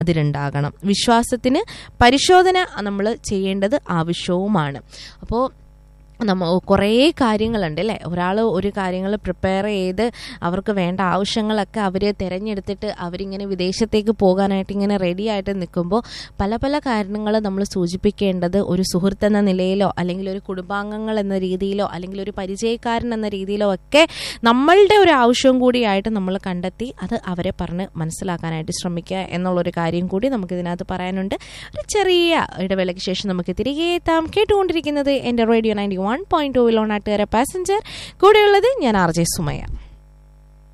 അതിലുണ്ടാകണം വിശ്വാസത്തിന് പരിശോധന നമ്മൾ ചെയ്യേണ്ടത് ആവശ്യവുമാണ് അപ്പോൾ നമ്മ കുറേ കാര്യങ്ങളുണ്ട് അല്ലേ ഒരാൾ ഒരു കാര്യങ്ങൾ പ്രിപ്പയർ ചെയ്ത് അവർക്ക് വേണ്ട ആവശ്യങ്ങളൊക്കെ അവർ തിരഞ്ഞെടുത്തിട്ട് അവരിങ്ങനെ വിദേശത്തേക്ക് പോകാനായിട്ട് ഇങ്ങനെ റെഡി ആയിട്ട് നിൽക്കുമ്പോൾ പല പല കാരണങ്ങൾ നമ്മൾ സൂചിപ്പിക്കേണ്ടത് ഒരു സുഹൃത്ത് എന്ന നിലയിലോ അല്ലെങ്കിൽ ഒരു കുടുംബാംഗങ്ങൾ എന്ന രീതിയിലോ അല്ലെങ്കിൽ ഒരു പരിചയക്കാരൻ എന്ന രീതിയിലോ ഒക്കെ നമ്മളുടെ ഒരു ആവശ്യവും കൂടിയായിട്ട് നമ്മൾ കണ്ടെത്തി അത് അവരെ പറഞ്ഞ് മനസ്സിലാക്കാനായിട്ട് ശ്രമിക്കുക എന്നുള്ളൊരു കാര്യം കൂടി നമുക്കിതിനകത്ത് പറയാനുണ്ട് ഒരു ചെറിയ ഇടവേളയ്ക്ക് ശേഷം നമുക്ക് തിരികെ എത്താം കേട്ടുകൊണ്ടിരിക്കുന്നത് എൻ്റെ radio ninety one point two വിലോണാട്ടുകാര പാസഞ്ചർ കൂടെയുള്ളത് ഞാൻ ആർ ജെ സുമയ